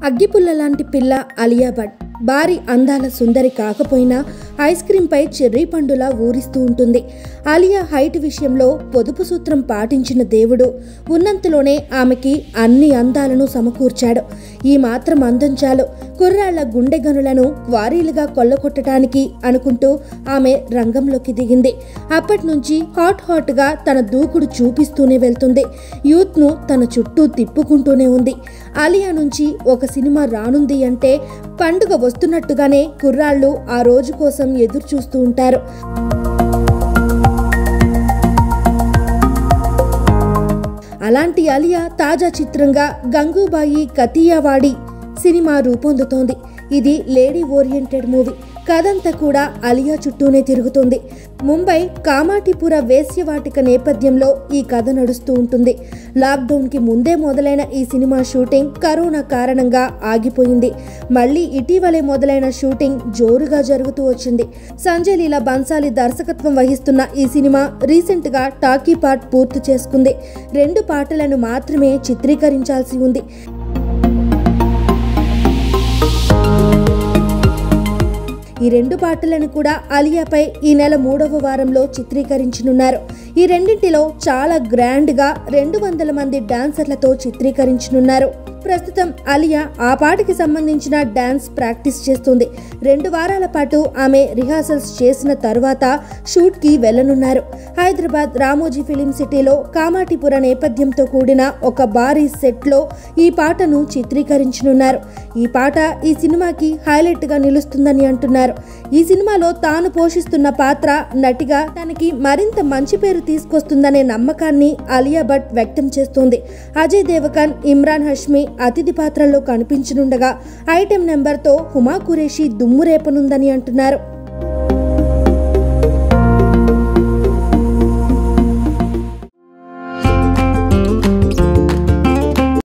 అగ్గిపుల్ల లాంటి పిల్ల అలియా భట్ భారీ అందాల సుందరి కాకపోయినా ఐస్ క్రీంపై చెర్రీ పండులా ఊరిస్తూ ఉంటుంది ఆలియా హైట్ విషయంలో పొదుపు సూత్రం పాటించిన దేవుడు ఉన్నంతలోనే ఆమెకి అన్ని అందాలను సమకూర్చాడు ఈ మాత్రం అందం చాలు కుర్రాళ్ల గుండె గనులను క్వారీలుగా కొల్లగొట్టడానికి అనుకుంటూ ఆమె రంగంలోకి దిగింది అప్పటి నుంచి హాట్ హాట్గా తన దూకుడు చూపిస్తూనే వెళ్తుంది యూత్ను తన చుట్టూ తిప్పుకుంటూనే ఉంది ఆలియా నుంచి ఒక సినిమా రానుంది అంటే పండుగ వస్తున్నట్టుగానే కుర్రాళ్ళు ఆ రోజు కోసం ఎదురు చూస్తూ ఉంటారు అలాంటి అలియా తాజా చిత్రంగా గంగూబాయి కతియావాడి సినిమా రూపొందుతోంది ఇది లేడీ ఓరియంటెడ్ మూవీ కథంతా కూడా అలియా చుట్టూనే తిరుగుతుంది ముంబై కామాటిపుర వేశ్యవాటిక నేపథ్యంలో ఈ కథ నడుస్తూ ఉంటుంది లాక్డౌన్కి ముందే మొదలైన ఈ సినిమా షూటింగ్ కరోనా కారణంగా ఆగిపోయింది మళ్ళీ ఇటీవలే మొదలైన షూటింగ్ జోరుగా జరుగుతూ వచ్చింది సంజయ్ లీలా బన్సాలి దర్శకత్వం వహిస్తున్న ఈ సినిమా రీసెంట్గా టాకీ పార్ట్ పూర్తి చేసుకుంది రెండు పాటలను మాత్రమే చిత్రీకరించాల్సి ఉంది ఈ రెండు పాటలను కూడా అలియాపై ఈ నెల మూడవ వారంలో చిత్రీకరించనున్నారు ఈ రెండింటిలో చాలా గ్రాండ్గా రెండు వందల మంది డాన్సర్లతో చిత్రీకరించనున్నారు ప్రస్తుతం అలియా ఆ పాటకి సంబంధించిన డాన్స్ ప్రాక్టీస్ చేస్తుంది రెండు వారాల పాటు ఆమె రిహార్సల్స్ చేసిన తర్వాత షూట్కి వెళ్ళనున్నారు హైదరాబాద్ రామోజీ ఫిలిం సిటీలో కామాటిపుర నేపథ్యంతో కూడిన ఒక భారీ సెట్లో ఈ పాటను చిత్రీకరించనున్నారు ఈ పాట ఈ సినిమాకి హైలైట్గా నిలుస్తుందని అంటున్నారు ఈ సినిమాలో తాను పోషిస్తున్న పాత్ర నటిగా తనకి మరింత మంచి పేరు తీసుకొస్తుందనే నమ్మకాన్ని అలియా భట్ వ్యక్తం చేస్తోంది అజయ్ దేవకన్ ఇమ్రాన్ హష్మి అతిథి పాత్రల్లో కనిపించనుండగా ఐటెం నెంబర్తో హుమా కురేషి దుమ్ము రేపనుందని అంటున్నారు